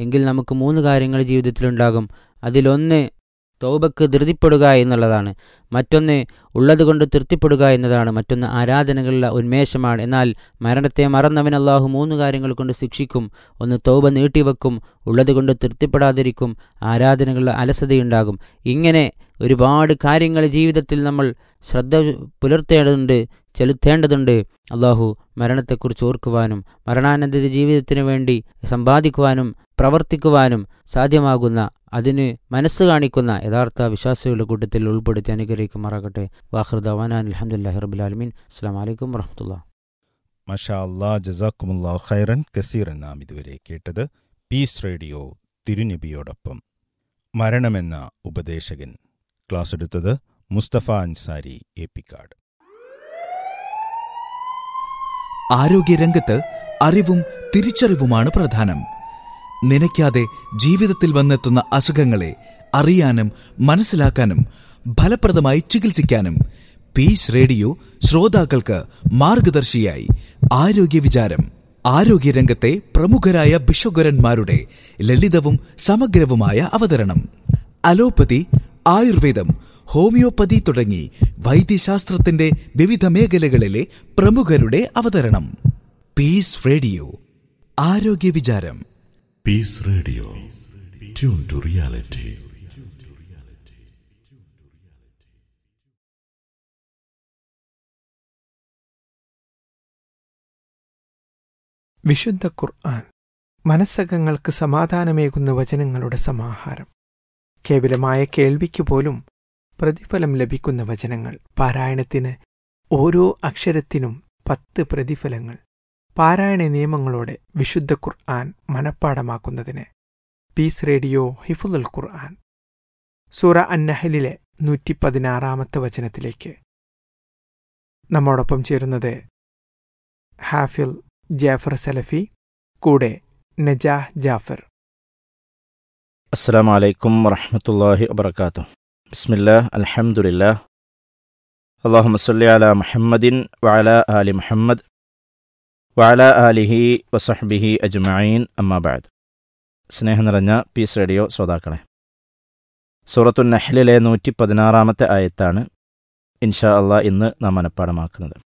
എങ്കിൽ നമുക്ക് മൂന്ന് കാര്യങ്ങൾ ജീവിതത്തിലുണ്ടാകും അതിലൊന്ന് തൗബക്ക് ധൃതിപ്പെടുക എന്നുള്ളതാണ് മറ്റൊന്ന് ഉള്ളതുകൊണ്ട് തൃപ്തിപ്പെടുക എന്നതാണ് മറ്റൊന്ന് ആരാധനകളുടെ ഉന്മേഷമാണ് എന്നാൽ മരണത്തെ മറന്നവൻ അള്ളാഹു മൂന്ന് കാര്യങ്ങൾ കൊണ്ട് ശിക്ഷിക്കും ഒന്ന് തൗബ നീട്ടിവെക്കും ഉള്ളതുകൊണ്ട് തൃപ്തിപ്പെടാതിരിക്കും ആരാധനകളുടെ അലസതയുണ്ടാകും ഇങ്ങനെ ഒരുപാട് കാര്യങ്ങൾ ജീവിതത്തിൽ നമ്മൾ ശ്രദ്ധ പുലർത്തേണ്ടതുണ്ട് ചെലുത്തേണ്ടതുണ്ട് അള്ളാഹു മരണത്തെക്കുറിച്ച് ഓർക്കുവാനും മരണാനന്തര ജീവിതത്തിന് വേണ്ടി സമ്പാദിക്കുവാനും പ്രവർത്തിക്കുവാനും സാധ്യമാകുന്ന അതിന് മനസ്സ് കാണിക്കുന്ന യഥാർത്ഥ വിശ്വാസികളുടെ കൂട്ടത്തിൽ ഉൾപ്പെടുത്തി അനുഗ്രഹിക്കുമാറാകട്ടെ വാഹൃദാൻ അലഹമുല്ലാ റബുലാലമീൻ അസ്സാം വലൈക്കും വർഹമുല്ല മഷാ അല്ലാ ജസാക്കുമുല്ലാ ഖൈറൻ കസീറൻ നാം ഇതുവരെ കേട്ടത് പീസ് റേഡിയോ തിരുനബിയോടൊപ്പം മരണമെന്ന ഉപദേശകൻ ക്ലാസ് എടുത്തത് മുസ്തഫ അൻസാരി ഏപ്പിക്കാട് ആരോഗ്യരംഗത്ത് അറിവും തിരിച്ചറിവുമാണ് പ്രധാനം നനയ്ക്കാതെ ജീവിതത്തിൽ വന്നെത്തുന്ന അസുഖങ്ങളെ അറിയാനും മനസ്സിലാക്കാനും ഫലപ്രദമായി ചികിത്സിക്കാനും പീസ് റേഡിയോ ശ്രോതാക്കൾക്ക് മാർഗദർശിയായി ആരോഗ്യ വിചാരം ആരോഗ്യരംഗത്തെ പ്രമുഖരായ ബിഷോഗരന്മാരുടെ ലളിതവും സമഗ്രവുമായ അവതരണം അലോപ്പതി ആയുർവേദം ഹോമിയോപ്പതി തുടങ്ങി വൈദ്യശാസ്ത്രത്തിന്റെ വിവിധ മേഖലകളിലെ പ്രമുഖരുടെ അവതരണം പീസ് റേഡിയോ ആരോഗ്യ വിചാരം Peace Radio. Tune to reality. വിശുദ്ധ ഖുർആൻ മനസ്സകങ്ങൾക്ക് സമാധാനമേകുന്ന വചനങ്ങളുടെ സമാഹാരം കേവലമായ കേൾവിക്ക് പോലും പ്രതിഫലം ലഭിക്കുന്ന വചനങ്ങൾ പാരായണത്തിന് ഓരോ അക്ഷരത്തിനും പത്ത് പ്രതിഫലങ്ങൾ പാരായണ നിയമങ്ങളോടെ വിശുദ്ധ ഖുർആൻ മനഃപ്പാടമാക്കുന്നതിന് പീസ് റേഡിയോ ഹിഫുൽ ഖുർആൻ സൂറ അന്നഹലിലെ നൂറ്റി പതിനാറാമത്തെ വചനത്തിലേക്ക് നമ്മോടൊപ്പം ചേരുന്നത് ഹാഫിൽ ജാഫർ സലഫി കൂടെ നജാഹ് ജാഫർ السلام عليكم ورحمة الله وبركاته بسم الله الحمد لله اللهم صل على محمد وعلى آل محمد وعلى آله وصحبه أجمعين أما بعد സ്നേഹം നിറഞ്ഞ പീസ് റേഡിയോ ശ്രോതാക്കളെ സൂറത്തു നഹ്ലിലെ നൂറ്റി പതിനാറാമത്തെ ആയത്താണ് ഇൻഷാ അള്ളാഹ് ഇന്ന് നാം മനഃപ്പാടമാക്കുന്നത്